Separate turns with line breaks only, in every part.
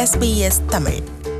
SBS Tamil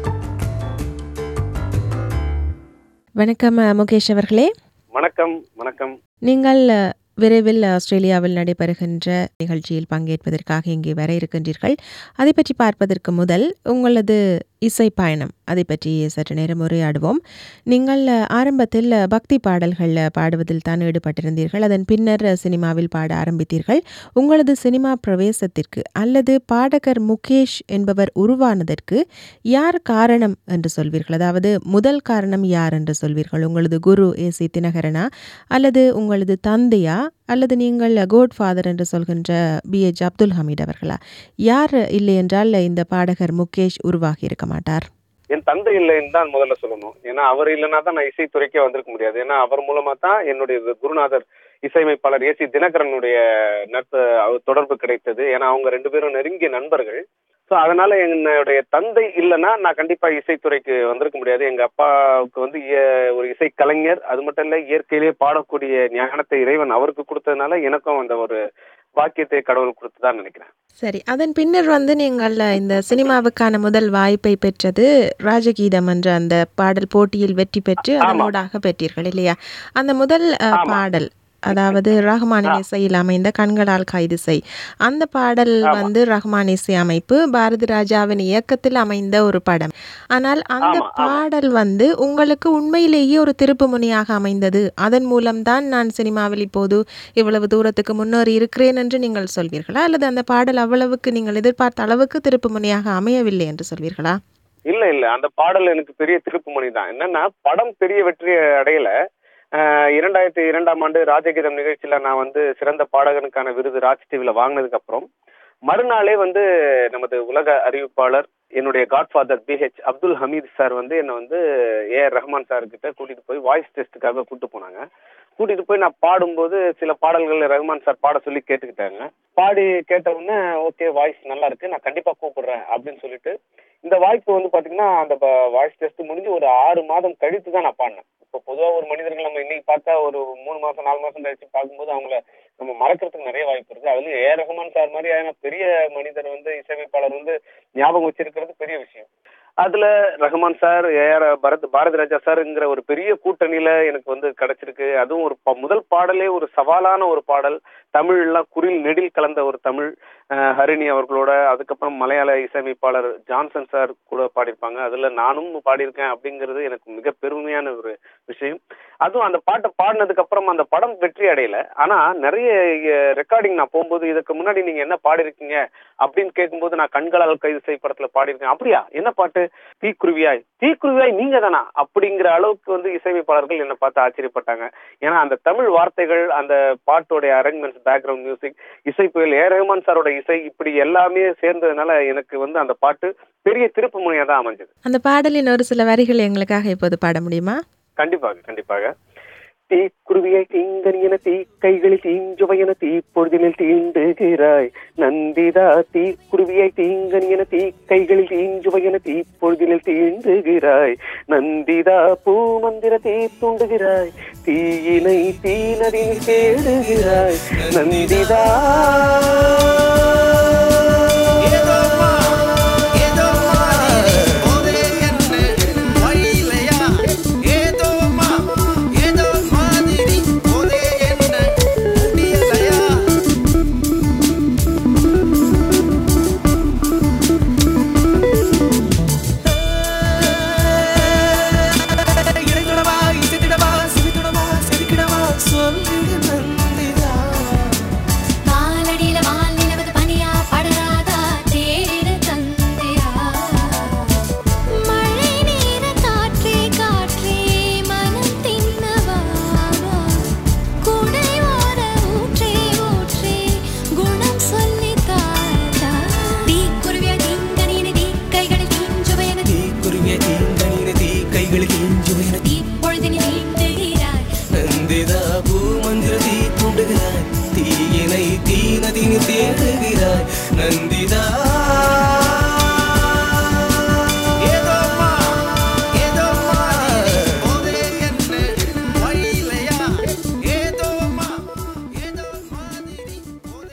வணக்கம் அஹ், முகேஷ் அவர்களே
வணக்கம் வணக்கம்
நீங்கள் அஹ், விரைவில் ஆஸ்திரேலியாவில் நடைபெறுகின்ற நிகழ்ச்சியில் பங்கேற்பதற்காக இங்கே வர இருக்கின்றீர்கள் அதை பற்றி பார்ப்பதற்கு முதல் உங்களது இசை பயணம் அதை பற்றி சற்று நேரம் உரையாடுவோம் நீங்கள் அஹ், ஆரம்பத்தில் அஹ், பக்தி பாடல்கள் அஹ், பாடுவதில் தான் ஈடுபட்டிருந்தீர்கள் அதன் பின்னர் அஹ், சினிமாவில் பாட ஆரம்பித்தீர்கள் உங்களது சினிமா பிரவேசத்திற்கு அல்லது பாடகர் முகேஷ் என்பவர் உருவானதற்கு யார் காரணம் என்று சொல்வீர்கள் அதாவது முதல் காரணம் யார் என்று சொல்வீர்கள் உங்களது குரு ஏ சி தினகரனா அல்லது உங்களது தந்தையா அல்லது நீங்கள் கோட் ஃபாதர் என்று சொல்கின்ற பி எச் அப்துல் ஹமீட் அவர்களா யார் இல்லை என்றால் இந்த பாடகர் முகேஷ் உருவாகி இருக்க மாட்டார்
என் தந்தை இல்லைன்னு தான் முதல்ல சொல்லணும் ஏன்னா அவர் இல்லைன்னா தான் நான் இசைத்துறைக்கே வந்திருக்க முடியாது ஏன்னா அவர் மூலமா தான் என்னுடைய குருநாதர் இசையமைப்பாளர் ஏசி தினகரனுடைய நட்பு அவர் தொடர்பு கிடைத்தது ஏன்னா அவங்க ரெண்டு பேரும் நெருங்கிய நண்பர்கள் ஸோ அதனால என்னுடைய தந்தை இல்லைன்னா நான் கண்டிப்பா இசைத்துறைக்கு வந்திருக்க முடியாது எங்க அப்பாவுக்கு வந்து இய- ஒரு இசை கலைஞர் அது மட்டும் இல்ல இயற்கையிலேயே பாடக்கூடிய ஞானத்தை இறைவன் அவருக்கு கொடுத்ததுனால எனக்கும் அந்த ஒரு பாக்கியத்தை கடவுள் கொடுத்துதான் நினைக்கிறேன்
சரி அதன் பின்னர் வந்து நீங்கள் இந்த சினிமாவுக்கான முதல் வாய்ப்பை பெற்றது ராஜகீதம் என்ற அந்த பாடல் போட்டியில் வெற்றி பெற்று அதனூடாக பெற்றீர்கள் இல்லையா அந்த முதல் அஹ்,
ஆமா.
பாடல் அதாவது ரஹ்மானின் இசையில் அமைந்த கண்களால் கைது செய் அந்த பாடல் வந்து ரஹ்மான் இசை அமைப்பு பாரதி ராஜாவின் இயக்கத்தில் அமைந்த ஒரு படம் ஆனால் அந்த
ஆமா, ஆமா.
பாடல் வந்து உங்களுக்கு உண்மையிலேயே ஒரு திருப்பு முனையாக அமைந்தது அதன் மூலம்தான் நான் சினிமாவில் இப்போது இவ்வளவு தூரத்துக்கு முன்னேறி இருக்கிறேன் என்று நீங்கள் சொல்வீர்களா அல்லது அந்த பாடல் அவ்வளவுக்கு நீங்கள் எதிர்பார்த்த அளவுக்கு திருப்பு முனையாக அமையவில்லை என்று சொல்வீர்களா
இல்ல இல்ல அந்த பாடல் எனக்கு பெரிய திருப்புமணி தான் என்னன்னா படம் பெரிய வெற்றி அடையல ஆஹ் இரண்டாயிரத்தி இரண்டாம் ஆண்டு ராஜகீதம் நிகழ்ச்சியில நான் வந்து சிறந்த பாடகனுக்கான விருது ராஜ் டிவில வாங்கினதுக்கு அப்புறம் மறுநாளே வந்து நமது உலக அறிவிப்பாளர் என்னுடைய godfather BH Abdul Hameed sir வந்து என்னை வந்து ஏ ஆர் ரஹ்மான் சார் கிட்ட கூட்டிட்டு போய் வாய்ஸ் டெஸ்ட்டுக்காக கூட்டு போனாங்க கூட்டிட்டு போய் நான் பாடும்போது சில பாடல்கள் ரஹ்மான் சார் பாட சொல்லி கேட்டுக்கிட்டாங்க பாடி கேட்ட உடனே ஓகே வாய்ஸ் நல்லா இருக்கு நான் கண்டிப்பா கூப்பிடுறேன் அப்படின்னு சொல்லிட்டு இந்த வாய்ப்பு வந்து பாத்தீங்கன்னா அந்த வாய்ஸ் டெஸ்ட் முடிஞ்சு ஒரு ஆறு மாதம் கழித்து தான் நான் பாடினேன் இப்போ பொதுவா ஒரு மனிதர்கள் நம்ம இன்னைக்கு பார்த்தா ஒரு மூணு மாசம் நாலு மாசம் கழிச்சு பார்க்கும்போது அவங்கள நம்ம மறக்கிறதுக்கு நிறைய வாய்ப்பு இருக்கு அதுலயும் ஏ ரஹ்மான் சார் மாதிரியான பெரிய மனிதர் வந்து இசையமைப்பாளர் வந்து ஞாபகம் வச்சிருக்கிறது பெரிய விஷயம் அதுல ரஹ்மான் சார் ஏஆர் பரத் பாரதி ராஜா சார்ங்கிற ஒரு பெரிய கூட்டணியில எனக்கு வந்து கிடைச்சிருக்கு அதுவும் ஒரு ப- முதல் பாடலே ஒரு சவாலான ஒரு பாடல் தமிழ்லாம் குரில் நெடில் கலந்த ஒரு தமிழ் அஹ், ஹரிணி அவர்களோட அதுக்கப்புறம் மலையாள இசையமைப்பாளர் ஜான்சன் சார் கூட பாடியிருப்பாங்க அதுல நானும் பாடியிருக்கேன் அப்படிங்கிறது எனக்கு மிக பெருமையான ஒரு விஷயம் அதுவும் அந்த பாட்டை பாடினதுக்கு அப்புறம் அந்த படம் வெற்றி அடையல ஆனா நிறைய ரெக்கார்டிங் நான் போகும்போது இதுக்கு முன்னாடி நீங்க என்ன பாடிருக்கீங்க அப்படின்னு கேட்கும்போது நான் கண்களால் கைது செய் படத்துல பாடியிருக்கேன் அப்படியா என்ன பாட்டு தீக்குருவியாய் தீக்குருவியாய் நீங்க தானா அப்படிங்கிற அளவுக்கு வந்து இசையமைப்பாளர்கள் என்னை பார்த்து ஆச்சரியப்பட்டாங்க ஏன்னா அந்த தமிழ் வார்த்தைகள் அந்த பாட்டோடைய அரேஞ்ச்மெண்ட்ஸ் பேக்ரவுண்ட் மியூசிக் இசை புயல் ஏ ரஹ்மான் சாரோட இசை இப்படி எல்லாமே சேர்ந்ததுனால எனக்கு வந்து அந்த பாட்டு பெரிய திருப்பு முனையா தான் அமைஞ்சது
அந்த பாடலின் ஒரு சில வரிகள் எங்களுக்காக இப்போது பாட முடியுமா
கண்டிப்பாக கண்டிப்பாக தீ குருவியை தீங்கனியன தீ கைகளில் தீஞ்சுவையன தீ பொழுதினில் தீண்டுகிறாய் நந்திதா தீ குருவியை தீங்கனியன தீ கைகளில் தீஞ்சுவையன தீ பொழுதினில் தீண்டுகிறாய் நந்திதா பூ மந்திர தீ தூண்டுகிறாய் தீயினை தீனதில் தேடுகிறாய் நந்திதா
ஏதோமா ஏதோமா ஒரே என்ன வழியிலையா ஏதோமா ஏதோ மாதிரி ஒரே என்ன முடியலையா இறங்கிடவா இசைத்திடவா சிரித்திடவா சிரிக்கிடவா சொல்லிடு நந்திதா
காலடியில வால் நிலவது பனியா படராதா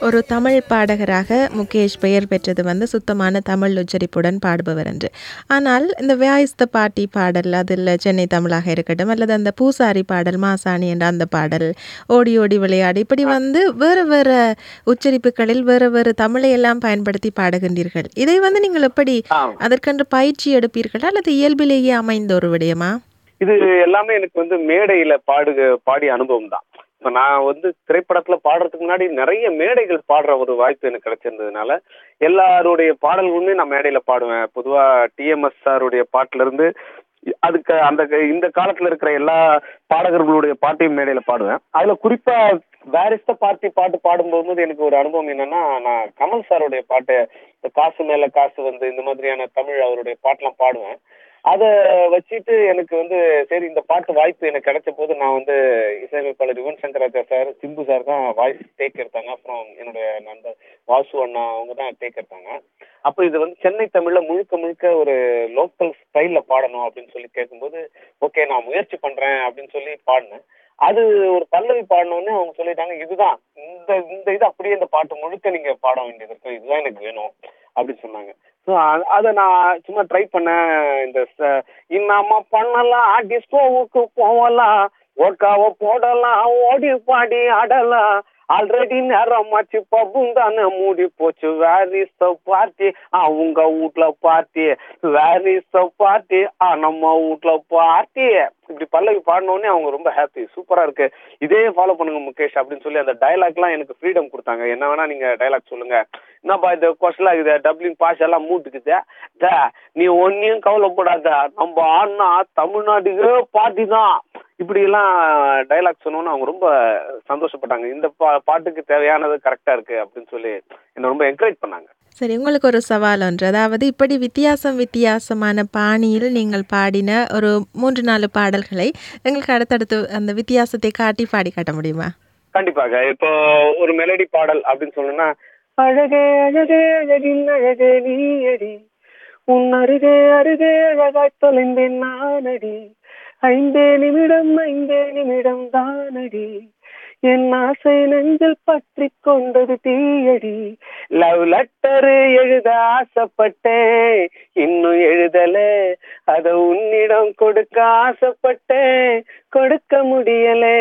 ஒரு தமிழ் பாடகராக முகேஷ் பெயர் பெற்றது வந்து சுத்தமான தமிழ் உச்சரிப்புடன் பாடுபவர் என்று ஆனால் இந்த வியாயிஸ்த பாட்டி பாடல் அதில் சென்னை தமிழாக இருக்கட்டும் அல்லது அந்த பூசாரி பாடல் மாசாணி என்ற அந்த பாடல் ஓடி ஓடி விளையாடு இப்படி வந்து வேறு வேறு உச்சரிப்புகளில் வேறு வேறு தமிழை எல்லாம் பயன்படுத்தி பாடுகின்றீர்கள் இதை வந்து நீங்கள் எப்படி
ஆம்.
அதற்கென்று பயிற்சி எடுப்பீர்களா அல்லது இயல்பிலேயே அமைந்த ஒரு விடயமா
இது எல்லாமே எனக்கு வந்து மேடையில பாடுக பாடிய அனுபவம் தான் இப்ப நான் வந்து திரைப்படத்துல பாடுறதுக்கு முன்னாடி நிறைய மேடைகள் பாடுற ஒரு வாய்ப்பு எனக்கு கிடைச்சிருந்ததுனால எல்லாருடைய பாடல்களுமே நான் மேடையில பாடுவேன் பொதுவா டிஎம்எஸ் சாருடைய பாட்டுல இருந்து அதுக்கு அந்த இந்த காலத்துல இருக்கிற எல்லா பாடகர்களுடைய பாட்டையும் மேடையில பாடுவேன் அதுல குறிப்பா வேரிஸ்த பார்ட்டி பாட்டு பாடும்போது எனக்கு ஒரு அனுபவம் என்னன்னா நான் கமல் சாருடைய பாட்டு இந்த காசு மேல காசு வந்து இந்த மாதிரியான தமிழ் அவருடைய பாட்டெல்லாம் பாடுவேன் அதை வச்சுட்டு எனக்கு வந்து சரி இந்த பாட்டு வாய்ப்பு எனக்கு கிடைச்ச போது நான் வந்து இசையமைப்பாளர் யுவன் சங்கர் ராஜா சார் சிம்பு சார் தான் வாய்ஸ் டேக் எடுத்தாங்க அப்புறம் என்னுடைய நண்பர் வாசு அண்ணா அவங்க தான் டேக் எடுத்தாங்க அப்போ இது வந்து சென்னை தமிழ்ல முழுக்க முழுக்க ஒரு லோக்கல் ஸ்டைல்ல பாடணும் அப்படின்னு சொல்லி கேட்கும்போது ஓகே நான் முயற்சி பண்றேன் அப்படின்னு சொல்லி பாடினேன் அது ஒரு பல்லவி பாடினோடனே அவங்க சொல்லிட்டாங்க இதுதான் இந்த இந்த இது அப்படியே இந்த பாட்டு முழுக்க நீங்க பாட வேண்டியது இருக்கும் இதுதான் எனக்கு வேணும் அப்படின்னு சொன்னாங்க ஸோ அதை நான் சும்மா ட்ரை பண்ணேன் இந்த ச- இன்னாம பண்ணலாம் டிஸ்கோவுக்கு போகலாம் ஒர்க்காவ போடலாம் ஓடி பாடி ஆடலாம் ஆல்ரெடி நேரமாச்சு பப்பும் தானே மூடி போச்சு வேர் இஸ் த பார்ட்டி அவங்க வீட்ல party where is the party ஆ நம்ம வீட்ல பார்ட்டி இப்படி பல்லவி பாடினோடனே அவங்க ரொம்ப ஹாப்பி சூப்பரா இருக்கு இதே ஃபாலோ பண்ணுங்க முகேஷ் அப்படின்னு சொல்லி அந்த டைலாக்லாம் எனக்கு ஃப்ரீடம் கொடுத்தாங்க என்ன வேணா நீங்க டைலாக் சொல்லுங்க என்னப்பா இந்த கொஸ்டலா இது டப்ளிங் பாஷ் எல்லாம் மூட்டுக்குது டே, நீ ஒன்னையும் கவலைப்படாத நம்ம ஆனா தமிழ்நாட்டுக்கு பாட்டி தான் இப்படி எல்லாம் டைலாக் சொன்னோன்னு அவங்க ரொம்ப சந்தோஷப்பட்டாங்க இந்த பா- பாட்டுக்கு தேவையானது கரெக்டா இருக்கு அப்படின்னு சொல்லி என்ன ரொம்ப என்கரேஜ் பண்ணாங்க
சரி உங்களுக்கு ஒரு சவால் ஒன்று அதாவது இப்படி வித்தியாசம் வித்தியாசமான பாணியில் நீங்கள் பாடின ஒரு மூன்று நாலு பாடல்களை எங்களுக்கு அடுத்தடுத்து அந்த வித்தியாசத்தை காட்டி பாடி காட்ட முடியுமா
கண்டிப்பாக இப்போ ஒரு மெலடி பாடல் அப்படின்னு சொல்லணும்னா அழகே அழகே அழகின் அழகே நீ அடி உன் அருகே அருகே அழகாய் தொலைந்தேன் நானடி ஐந்தே நிமிடம் ஐந்தே நிமிடம் தானடி என் ஆசை நெஞ்சில் பற்றி கொண்டது தீயடி லவ் லெட்டரு எழுத ஆசைப்பட்டேன் இன்னும் எழுதல அத உன்னிடம் கொடுக்க ஆசைப்பட்டேன் கொடுக்க முடியலே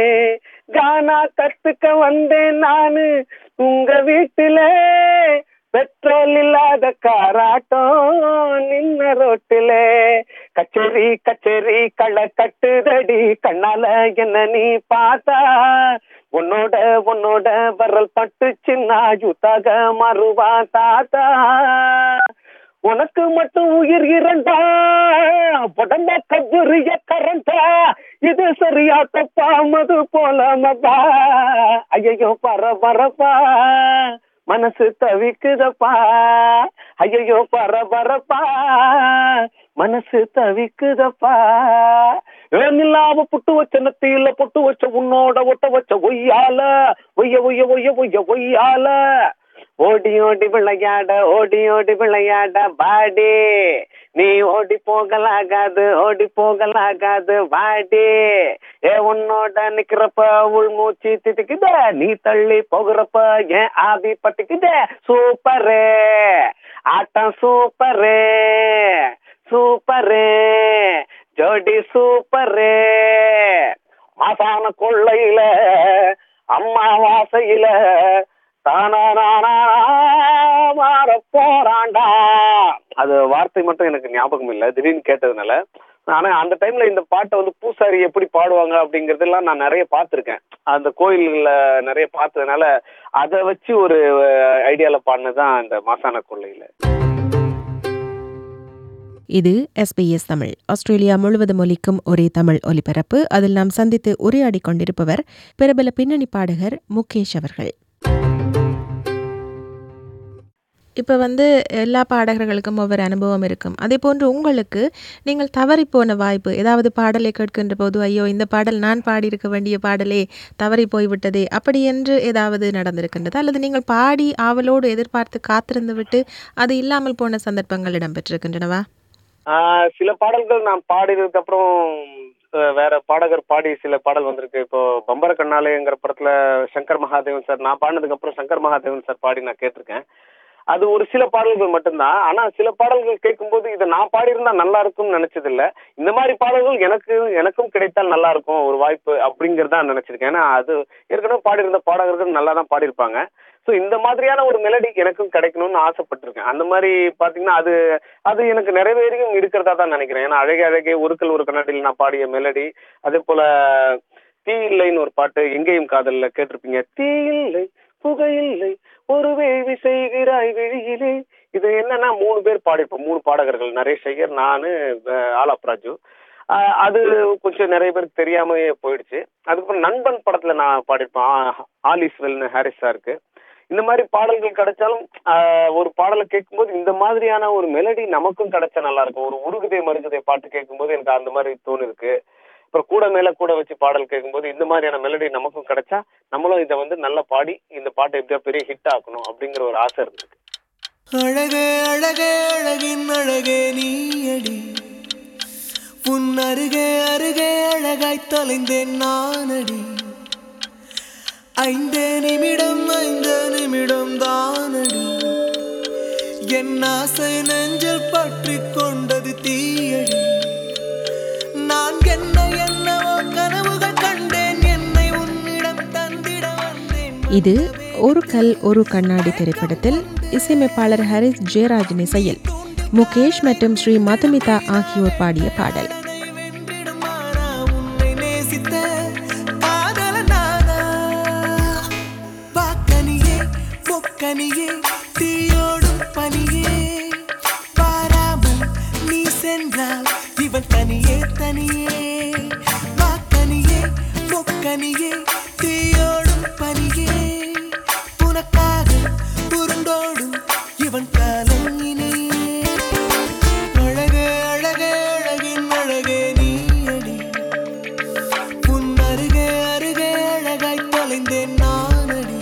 கானா கத்துக்க வந்தேன் நானு உங்க வீட்டுல பெட்ரோல் இல்லாத காராட்டம் நின்ன ரோட்டுல கச்சேரி கச்சேரி களை கட்டுதடி கண்ணால என்ன நீ பார்த்தா உன்னோட உன்னோட வரல் பட்டு சின்ன யூத்தாக மாறுவா தாத்தா உனக்கு மட்டும் உயிர் இரண்டா உடம்ப கஜுரிய கரண்டா இது சரியா தப்பா மது போல மதா ஐயோ பர பரப்பா மனசு தவிக்குதப்பா ஐயோ பர பரப்பா மனசு தவிக்குதப்பா ஏனில்லாம புட்டு வச்ச நெத்தியில பொட்டு வச்ச உன்னோட ஒட்ட வச்ச ஒய்யால ஒய்ய ஒய்ய ஒய்ய ஒய்ய ஒய்யால ஓடி ஓடி விளையாட ஓடி ஓடி விளையாட பாடி நீ ஓடி போகலாகாது ஓடி போகலாகாது வாடி ஏ உன்னோட நிக்கிறப்ப உள் மூச்சு திட்டுக்குத நீ தள்ளி போகிறப்ப ஏன் ஆவி பட்டுக்குத சூப்பரு ஆட்டம் சூப்பரு சூப்பரு ஜோடி சூப்பரு மாசான கொள்ளையில அம்மாவாசையில தானா மாற போறாண்டா அது வார்த்தை மட்டும் எனக்கு ஞாபகம் இல்லை திடீர்னு கேட்டதுனால ஆனா அந்த டைம்ல இந்த பாட்டை வந்து பூசாரி எப்படி பாடுவாங்க அப்படிங்கறதெல்லாம் நான் நிறைய பார்த்திருக்கேன் அந்த கோயில்ல நிறைய பார்த்ததுனால அதை வச்சு ஒரு ஐடியால பாடினதுதான் இந்த மாசான கொள்ளையில
இது எஸ்பிஎஸ் தமிழ் ஆஸ்திரேலியா முழுவதும் ஒலிக்கும் ஒரே தமிழ் ஒலிபரப்பு அதில் நாம் சந்தித்து உரையாடிக் கொண்டிருப்பவர் பிரபல பின்னணி பாடகர் முகேஷ் அவர்கள் இப்போ வந்து எல்லா பாடகர்களுக்கும் ஒவ்வொரு அனுபவம் இருக்கும் அதே போன்று உங்களுக்கு நீங்கள் தவறி போன வாய்ப்பு ஏதாவது பாடலை கேட்கின்ற போது ஐயோ இந்த பாடல் நான் பாடியிருக்க வேண்டிய பாடலே தவறி போய்விட்டதே அப்படி என்று ஏதாவது நடந்திருக்கின்றது அல்லது நீங்கள் பாடி ஆவலோடு எதிர்பார்த்து காத்திருந்து விட்டு அது இல்லாமல் போன சந்தர்ப்பங்கள் இடம்பெற்றிருக்கின்றனவா
ஆஹ் சில பாடல்கள் நான் பாடினதுக்கு அப்புறம் அஹ், வேற பாடகர் பாடி சில பாடல் வந்திருக்கு இப்போ பம்பர கண்ணாலேங்கிற படத்துல சங்கர் மகாதேவன் சார் நான் பாடினதுக்கு அப்புறம் சங்கர் மகாதேவன் சார் பாடி நான் கேட்டிருக்கேன் அது ஒரு சில பாடல்கள் மட்டும்தான் ஆனா சில பாடல்கள் கேட்கும்போது இதை நான் பாடியிருந்தா நல்லா இருக்கும்னு நினைச்சது இல்ல இந்த மாதிரி பாடல்கள் எனக்கு எனக்கும் கிடைத்தால் நல்லா இருக்கும் ஒரு வாய்ப்பு அப்படிங்கறத நினைச்சிருக்கேன் ஏன்னா அது ஏற்கனவே பாடியிருந்த பாடகர்கள் நல்லா தான் பாடியிருப்பாங்க ஸோ இந்த மாதிரியான ஒரு மெலடி எனக்கும் கிடைக்கணும்னு ஆசைப்பட்டிருக்கேன் அந்த மாதிரி பாத்தீங்கன்னா அது அது எனக்கு நிறைவேறியும் இருக்கிறதா தான் நினைக்கிறேன் ஏன்னா அழகே அழகே ஒருக்கல் ஒரு கண்ணாடியில் நான் பாடிய மெலடி அதே போல தீ இல்லைன்னு ஒரு பாட்டு எங்கேயும் காதல்ல கேட்டிருப்பீங்க தீ இல்லை புகையில்லை ஒரு வேள்வி செய்கிறாய் வெளியிலே இது என்னன்னா மூணு பேர் பாடிருப்போம் மூணு பாடகர்கள் நரேஷ் ஐயர் நானு அஹ், ஆலாப் ராஜு ஆஹ் அது கொஞ்சம் நிறைய பேருக்கு தெரியாமலே போயிடுச்சு அதுக்கப்புறம் நண்பன் படத்துல நான் பாடிருப்பேன் ஆ- ஆலிஸ் வெல்னு ஹாரிஸ் சாருக்கு இந்த மாதிரி பாடல்கள் கிடைச்சாலும் ஆஹ் ஒரு பாடலை கேட்கும்போது இந்த மாதிரியான ஒரு மெலடி நமக்கும் கிடைச்சா நல்லா இருக்கும் ஒரு உருகுதே மருகுதே பாட்டு கேட்கும்போது எனக்கு அந்த மாதிரி தோணுருக்கு அப்புறம் கூட மேல கூட வச்சு பாடல் கேட்கும்போது இந்த மாதிரியான மெலடி நமக்கும் கிடைச்சா நம்மளும் இதை வந்து நல்லா பாடி இந்த பாட்டை எப்படியா பெரிய ஹிட் ஆக்கணும் அப்படிங்கிற ஒரு ஆசை இருந்திருக்கு
அழகே அழகே அழகின் அழகே நீயடி உன் அருகே அருகே அழகாய் தொலைந்தேன் நானடி ஐந்தே நிமிடம் ஐந்து நிமிடம் தானடி என் ஆசை நெஞ்சில் பற்றி கொண்டது தீயடி நான் என்ன என்னவோ கனவுகள் கண்டேன் என்னை உன்னிடம் தந்திட வந்தேன்
இது ஒரு கல் ஒரு கண்ணாடி திரைப்படத்தில் இசையமைப்பாளர் ஹரிஸ் ஜெயராஜன் இசையில் முகேஷ் மற்றும் ஸ்ரீ மதுமிதா ஆகியோர் பாடிய பாடல்
உன்னை வென்றிடும் மாறா உன்னை நேசித்த காதலன் நானா? வாக்கனியே, பொக்கனியே, தீயோடும் பனியே, பாராமல் நீ சென்றால் இவன் தனியே தனியே வாக்கனியே, பொக்கனியே, தீயோடும் பனியே, உனக்காக உருண்டோடும் இவன் காலம் இனியே அழகே அழகே அழகின் அழகே நீயடி உன் அருகே அருகே அழகாய் தொலைந்தேன் நானடி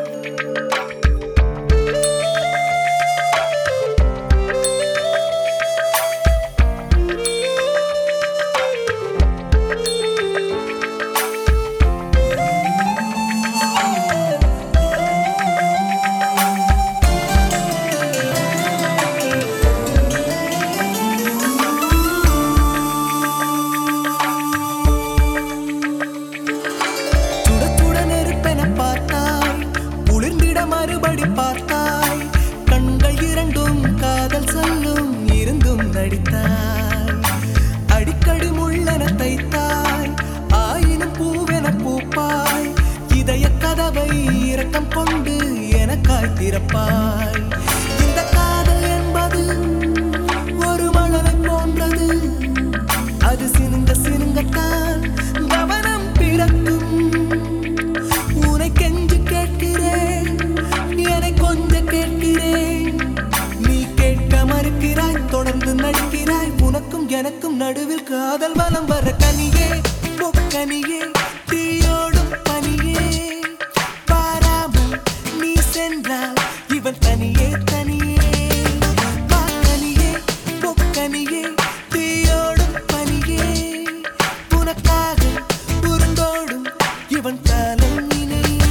சுட சுட நெருப்பென பார்த்தாய் குளிர்ந்திட மறுபடி பார்த்தாய் கண்கள் இரண்டும் காதல் சொல்லும் இருந்தும் நடித்தாய் அடிக்கடி முள்ளென தைத்தாய் ஆயினும் பூவென பூப்பாய் இதய கதவை இரக்கம் கொண்டு எனக்காய் திறப்பாய் இந்த காதல் என்பது ஒரு மலரை போன்றது அது சினுங்க சினுங்கத்தான் கவனம் பிறக்கும் உனை கெஞ்சு கேட்கிறேன் என்னை கொஞ்சம் கேட்கிறேன் நீ கேட்க மறுக்கிறாய் தொடர்ந்து நடிக்கிறாய் உனக்கும் எனக்கும் நடுவில் காதல் வலம் வர கனியே பொக்கனியே தீயோடும் பனியே பாராமல் நீ சென்றால் இவன் தனியே தனியே பாக்கனியே பொக்கனியே தீயோடும் பனியே உனக்காக உருண்டோடும் இவன் காலம் இணையே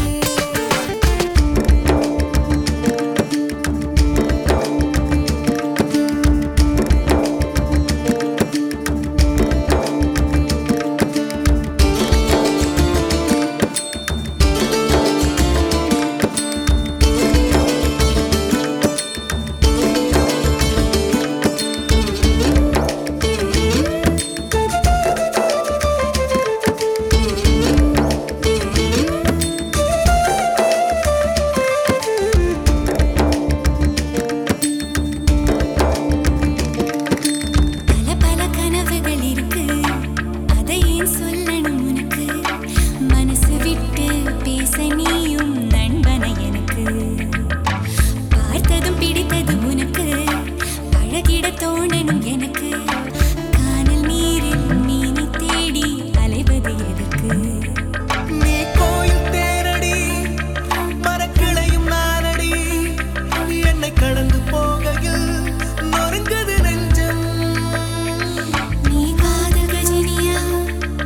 பல பல கனவுகள் இருக்கு அதை ஏன் சொல்லணும் உனக்கு மனசு விட்டு பேச நீயும் நண்பனை எனக்கு பார்த்ததும் பிடித்தது உனக்கு பழகிட தோணணும் எனக்கு கானல் நீரில் மீனை தேடி அலைவது எதற்கு
நீ கோயில் தேரடி மரக்கிளையும் நானடி என்னை கடந்து போகையில் நொறுங்குது நெஞ்சம்
நீ காதல் கஜினியா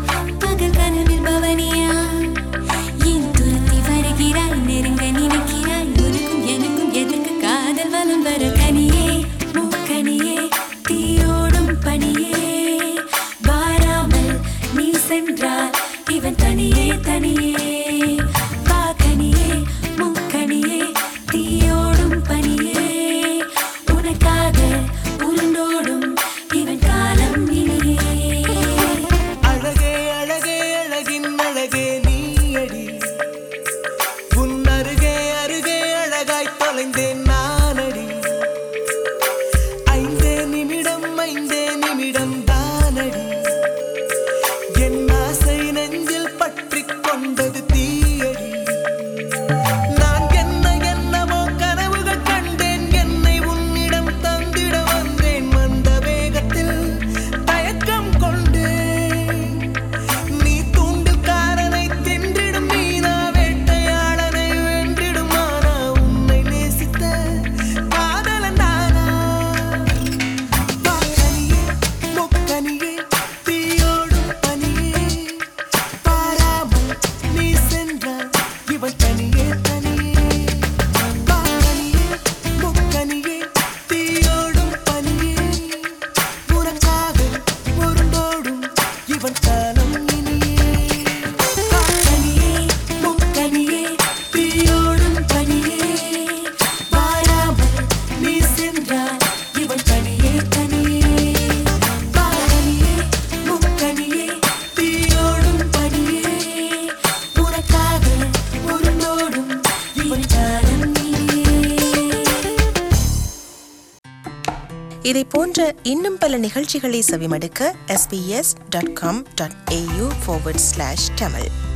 இதை போன்ற இன்னும் பல நிகழ்ச்சிகளை செவிமடுக்க sbs.com.au forward slash tamil